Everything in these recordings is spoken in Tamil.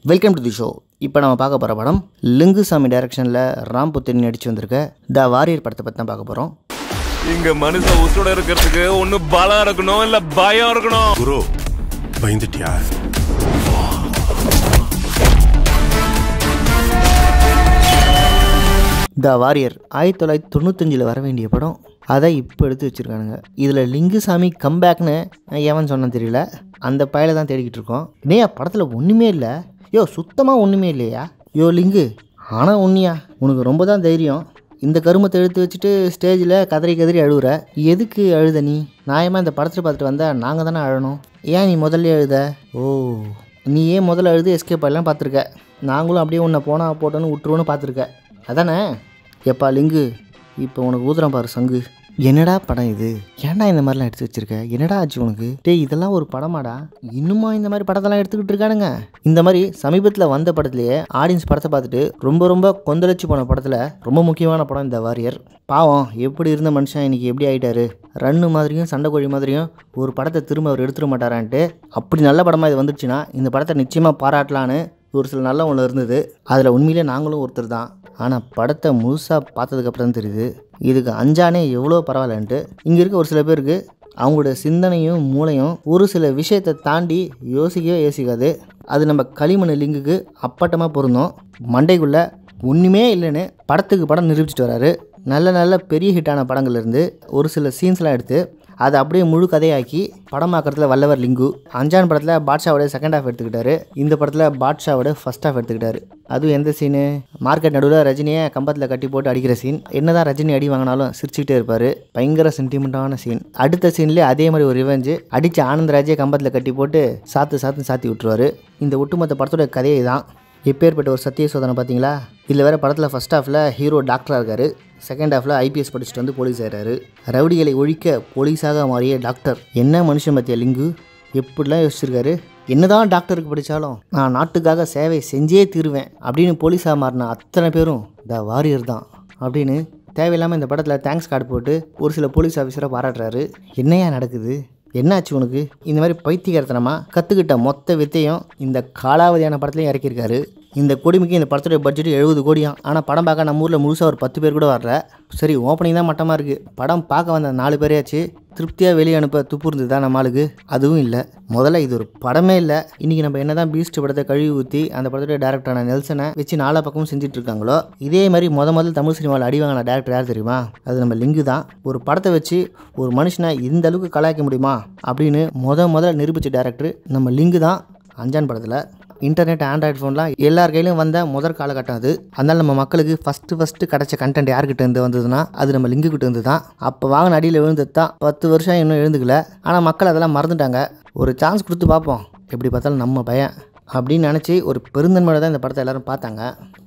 வெல்கம் டு தி ஷோ இப்போ நம்ம பார்க்க போகிற படம் லிங்குசாமி டைரக்ஷனில் ராம் புத்தின் நடிச்சு வந்திருக்க த வாரியர் படத்தை பற்றி தான் பார்க்க போகிறோம் இங்க மனுஷன் உசுரோட இருக்கிறதுக்கு ஒண்ணு பலம் இருக்கணும் இல்ல பயம் இருக்கணும் குரு பயந்துட்டியா த வாரியர் ஆயிரத்தி தொள்ளாயிரத்தி தொண்ணூத்தஞ்சில் வர வேண்டிய படம் அதை இப்போ எடுத்து வச்சுருக்கானுங்க இதில் லிங்குசாமி கம்பேக்னு எவன் சொன்னான் தெரியல அந்த பயலை தான் தேடிக்கிட்டு இருக்கோம் நேயா படத்தில் ஒன்றுமே இல்லை யோ சுத்தமாக ஒன்றுமே இல்லையா யோ லிங்கு ஆனால் உண்மையா உனக்கு ரொம்ப தான் தைரியம் இந்த கருமத்தை எடுத்து வச்சுட்டு ஸ்டேஜில் கதறி கதறி அழுகுற எதுக்கு அழுத நீ நியாயமாக இந்த படத்தில் பார்த்துட்டு வந்தா நாங்கள் தானே அழணும் ஏன் நீ முதல்ல அழுத ஓ நீ ஏன் முதல்ல அழுது எஸ்கேப் ஆகலாம் பார்த்துருக்க நாங்களும் அப்படியே உன்னை போனா போட்டோன்னு விட்டுருவோன்னு பார்த்துருக்க அதானே எப்பா லிங்கு இப்போ உனக்கு ஊதுறான் பாரு சங்கு என்னடா படம் இது ஏன்டா இந்த மாதிரிலாம் எடுத்து வச்சிருக்க என்னடா ஆச்சு உனக்கு டேய் இதெல்லாம் ஒரு படமாடா இன்னுமா இந்த மாதிரி படத்தெல்லாம் எடுத்துக்கிட்டு இருக்கானுங்க இந்த மாதிரி சமீபத்தில் வந்த படத்துலேயே ஆடியன்ஸ் படத்தை பார்த்துட்டு ரொம்ப ரொம்ப கொந்தளிச்சு போன படத்தில் ரொம்ப முக்கியமான படம் இந்த வாரியர் பாவம் எப்படி இருந்த மனுஷன் இன்னைக்கு எப்படி ஆயிட்டாரு ரன்னு மாதிரியும் சண்டைக்கோழி மாதிரியும் ஒரு படத்தை திரும்ப அவர் எடுத்துட மாட்டாரான்ட்டு அப்படி நல்ல படமாக இது வந்துச்சுன்னா இந்த படத்தை நிச்சயமாக பாராட்டலான்னு ஒரு சில நல்ல ஒன்று இருந்தது அதில் உண்மையிலே நாங்களும் ஒருத்தர் தான் ஆனால் படத்தை முழுசாக பார்த்ததுக்கப்புறம் தான் தெரியுது இதுக்கு அஞ்சானே எவ்வளோ பரவாயில்லன்ட்டு இங்கே இருக்க ஒரு சில பேருக்கு அவங்களோட சிந்தனையும் மூளையும் ஒரு சில விஷயத்தை தாண்டி யோசிக்கவே யோசிக்காது அது நம்ம களிமண் லிங்குக்கு அப்பட்டமாக பொருந்தும் மண்டைக்குள்ளே ஒன்றுமே இல்லைன்னு படத்துக்கு படம் நிரூபிச்சிட்டு வராரு நல்ல நல்ல பெரிய ஹிட்டான படங்கள்லேருந்து ஒரு சில சீன்ஸ்லாம் எடுத்து அதை அப்படியே முழு கதையாக்கி படமாக்கிறதுல வல்லவர் லிங்கு அஞ்சான் படத்தில் பாட்ஷாவோட செகண்ட் ஹாஃப் எடுத்துக்கிட்டாரு இந்த படத்தில் பாட்ஷாவோட ஃபர்ஸ்ட் ஹாஃப் எடுத்துக்கிட்டாரு அதுவும் எந்த சீனு மார்க்கெட் நடுவில் ரஜினியை கம்பத்தில் கட்டி போட்டு அடிக்கிற சீன் என்னதான் ரஜினி அடி வாங்கினாலும் சிரிச்சுக்கிட்டே இருப்பார் பயங்கர சென்டிமெண்ட்டான சீன் அடுத்த சீன்லேயே அதே மாதிரி ஒரு ரிவெஞ்சு அடித்த ஆனந்தராஜே கம்பத்தில் கட்டி போட்டு சாத்து சாத்து சாத்தி விட்டுருவாரு இந்த ஒட்டுமொத்த படத்தோட கதையை தான் எப்பேற்பட்ட ஒரு சத்திய சோதனை பார்த்தீங்களா இதில் வேறு படத்தில் ஃபஸ்ட் ஹாஃபில் ஹீரோ டாக்டராக இருக்கார் செகண்ட் ஹாஃபில் ஐபிஎஸ் படிச்சுட்டு வந்து போலீஸ் ஆகிறாரு ரவுடிகளை ஒழிக்க போலீஸாக மாறிய டாக்டர் என்ன மனுஷன் பற்றிய லிங்கு எப்படிலாம் யோசிச்சிருக்காரு என்னதான் டாக்டருக்கு படித்தாலும் நான் நாட்டுக்காக சேவை செஞ்சே தீருவேன் அப்படின்னு போலீஸாக மாறின அத்தனை பேரும் த வாரியர் தான் அப்படின்னு தேவையில்லாமல் இந்த படத்தில் தேங்க்ஸ் கார்டு போட்டு ஒரு சில போலீஸ் ஆஃபீஸரை பாராட்டுறாரு என்னையா நடக்குது என்னாச்சு உனக்கு இந்த மாதிரி பைத்தியகாரத்தனமாக கற்றுக்கிட்ட மொத்த வித்தையும் இந்த காலாவதியான படத்துலையும் இறக்கியிருக்காரு இந்த கொடுமைக்கு இந்த படத்துடைய பட்ஜெட் எழுபது கோடியாம் ஆனால் படம் பார்க்க நம்ம ஊரில் முழுசாக ஒரு பத்து பேர் கூட வரல சரி ஓப்பனிங் தான் மட்டமாக இருக்குது படம் பார்க்க வந்த நாலு பேரையாச்சு திருப்தியாக வெளியே அனுப்ப துப்பு இருந்ததா நம்ம ஆளுக்கு அதுவும் இல்லை முதல்ல இது ஒரு படமே இல்லை இன்றைக்கி நம்ம என்ன தான் பீஸ்ட் படத்தை கழுவி ஊற்றி அந்த படத்துடைய டேரக்டரான நெல்சனை வச்சு நாலா பக்கமும் செஞ்சுட்டு இருக்காங்களோ இதே மாதிரி முத முதல் தமிழ் சினிமாவில் அடி வாங்கின டேரக்டர் யார் தெரியுமா அது நம்ம லிங்கு தான் ஒரு படத்தை வச்சு ஒரு மனுஷனை இந்த அளவுக்கு கலாய்க்க முடியுமா அப்படின்னு முத முதல்ல நிரூபித்த டேரக்டர் நம்ம லிங்கு தான் அஞ்சான் படத்தில் இன்டர்நெட் ஆண்ட்ராய்டு ஃபோன்லாம் எல்லார் கையிலும் வந்த முதல் காலகட்டம் அது அதனால் நம்ம மக்களுக்கு ஃபஸ்ட்டு ஃபஸ்ட்டு கிடச்ச கண்டென்ட் யார்கிட்ட இருந்து வந்ததுன்னா அது நம்ம லிங்கு கிட்ட இருந்து தான் அப்போ வாங்கின அடியில் விழுந்தது தான் பத்து வருஷம் இன்னும் எழுந்துக்கல ஆனால் மக்கள் அதெல்லாம் மறந்துட்டாங்க ஒரு சான்ஸ் கொடுத்து பார்ப்போம் எப்படி பார்த்தாலும் நம்ம பையன் அப்படின்னு நினச்சி ஒரு பெருந்தன்மையோட தான் இந்த படத்தை எல்லாரும் பார்த்தாங்க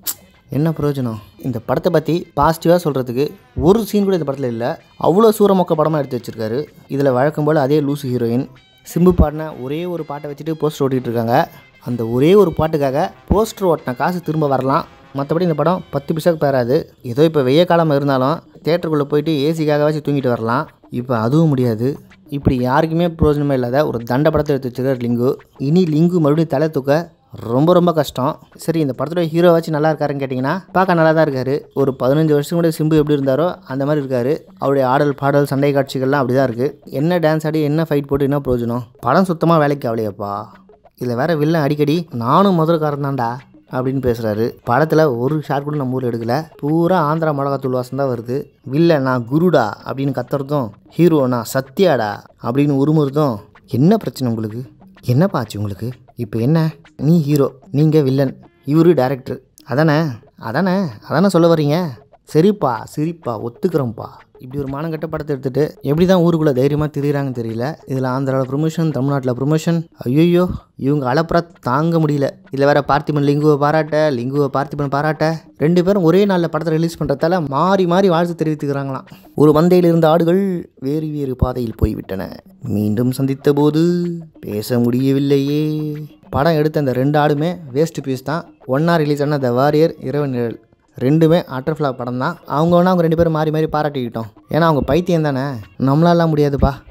என்ன பிரயோஜனம் இந்த படத்தை பற்றி பாசிட்டிவாக சொல்கிறதுக்கு ஒரு சீன் கூட இந்த படத்தில் இல்லை அவ்வளோ சூரமொக்க படமாக எடுத்து வச்சிருக்காரு இதில் வழக்கம் போல் அதே லூசு ஹீரோயின் சிம்பு பாடின ஒரே ஒரு பாட்டை வச்சுட்டு போஸ்டர் ஓட்டிகிட்டு இருக்காங்க அந்த ஒரே ஒரு பாட்டுக்காக போஸ்டர் ஓட்டின காசு திரும்ப வரலாம் மற்றபடி இந்த படம் பத்து பைசாக்கு பேராது ஏதோ இப்போ வெய்ய காலம் இருந்தாலும் தேட்டருக்குள்ளே போயிட்டு ஏசிக்காக வச்சு தூங்கிட்டு வரலாம் இப்போ அதுவும் முடியாது இப்படி யாருக்குமே பிரயோஜனமே இல்லாத ஒரு தண்ட படத்தை எடுத்து வச்சிருக்காரு லிங்கு இனி லிங்கு மறுபடியும் தலை தூக்க ரொம்ப ரொம்ப கஷ்டம் சரி இந்த படத்தோட ஹீரோ வச்சு நல்லா இருக்காருன்னு கேட்டிங்கன்னா பார்க்க நல்லா தான் இருக்காரு ஒரு பதினஞ்சு வருஷம் கூட சிம்பு எப்படி இருந்தாரோ அந்த மாதிரி இருக்காரு அவருடைய ஆடல் பாடல் சண்டை காட்சிகள்லாம் அப்படி தான் இருக்குது என்ன டான்ஸ் ஆடி என்ன ஃபைட் போட்டு என்ன பிரயோஜனம் படம் சுத்தமாக வேலைக்கு ஆகலையப்பா இதில் வேற வில்லன் அடிக்கடி நானும் முதல்காரன் தான்டா அப்படின்னு பேசுகிறாரு படத்தில் ஒரு ஷாட் கூட நம்ம ஊரில் எடுக்கல பூரா ஆந்திரா மிளகாத்தூள் வாசம் தான் வருது வில்ல நான் குருடா அப்படின்னு கத்துறதும் ஹீரோ நான் சத்யாடா அப்படின்னு உருமுறதும் என்ன பிரச்சனை உங்களுக்கு என்னப்பா ஆச்சு உங்களுக்கு இப்போ என்ன நீ ஹீரோ நீங்கள் வில்லன் இவரு டேரக்டர் அதானே அதானே அதானே சொல்ல வர்றீங்க சரிப்பா சரிப்பா ஒத்துக்கிறோம்ப்பா இப்படி ஒரு மானங்கட்ட படத்தை எடுத்துட்டு எப்படி தான் ஊருக்குள்ளே தைரியமாக திரியிறாங்கன்னு தெரியல இதில் ஆந்திராவில் ப்ரொமோஷன் தமிழ்நாட்டில் ப்ரொமோஷன் ஐயோ இவங்க அலப்புறா தாங்க முடியல இதில் வேற பார்த்திபன் லிங்குவை பாராட்ட லிங்குவை பார்த்திபன் பாராட்ட ரெண்டு பேரும் ஒரே நாளில் படத்தை ரிலீஸ் பண்ணுறதால மாறி மாறி வாழ்த்து தெரிவித்துக்கிறாங்களாம் ஒரு மந்தையில் இருந்த ஆடுகள் வேறு வேறு பாதையில் போய்விட்டன மீண்டும் சந்தித்த போது பேச முடியவில்லையே படம் எடுத்த அந்த ரெண்டு ஆடுமே வேஸ்ட் பீஸ் தான் ஒன்றா ரிலீஸ் ஆன த வாரியர் இரவு நிழல் ரெண்டுமே அட்டர் ஃப்ளாப் படம் தான் அவங்க வேணா அவங்க ரெண்டு பேரும் மாறி மாறி பாராட்டிக்கிட்டோம் ஏன்னா அவங்க பைத்தியம் தானே நம்மளாலாம் முடியாதுப்பா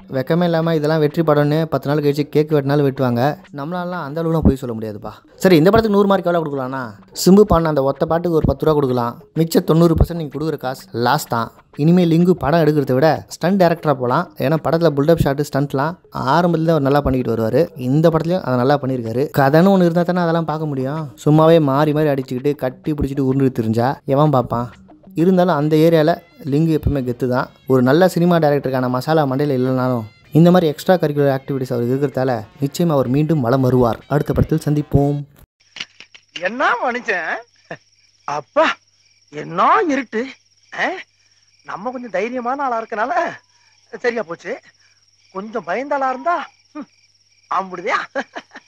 வெக்கமே இல்லாமல் இதெல்லாம் வெற்றி படம்னு பத்து நாள் கழிச்சு கேக் வெட்டினாலும் வெட்டுவாங்க நம்மளாலாம் அந்த அளவுலாம் போய் சொல்ல முடியாதுப்பா சரி இந்த படத்துக்கு நூறு மார்க் எவ்வளோ கொடுக்கலாம்னா சிம்பு பாடின அந்த ஒத்த பாட்டுக்கு ஒரு பத்து ரூபா கொடுக்கலாம் மிச்ச தொண்ணூறு பர்சன்ட் நீங்கள் கொடுக்குற காசு லாஸ் தான் இனிமேல் லிங்கு படம் எடுக்கிறத விட ஸ்டண்ட் டேரக்டராக போகலாம் ஏன்னா படத்தில் புல்டப் ஷாட்டு ஸ்டண்ட்லாம் ஆரம்பத்தில் அவர் நல்லா பண்ணிக்கிட்டு வருவார் இந்த படத்துலையும் அதை நல்லா பண்ணியிருக்காரு கதைன்னு ஒன்று இருந்தால் தானே அதெல்லாம் பார்க்க முடியும் சும்மாவே மாறி மாறி அடிச்சுக்கிட்டு கட்டி பிடிச்சிட்டு உருண்டு தெரிஞ்சா எவன் பார்ப்பான் இருந்தாலும் அந்த ஏரியாவில் லிங்கு எப்பவுமே கெத்து தான் ஒரு நல்ல சினிமா டைரக்டருக்கான மசாலா மண்டையில் இல்லைனாலும் இந்த மாதிரி எக்ஸ்ட்ரா கரிக்குலர் ஆக்டிவிட்டிஸ் அவர் இருக்கிறதால நிச்சயம் அவர் மீண்டும் வளம் வருவார் அடுத்த படத்தில் சந்திப்போம் என்ன மனுஷன் அப்பா என்ன இருட்டு ஆ? நம்ம கொஞ்சம் தைரியமான ஆளா இருக்கனால சரியா போச்சு கொஞ்சம் பயந்த ஆளா இருந்தா ம், அம்பிடுதியா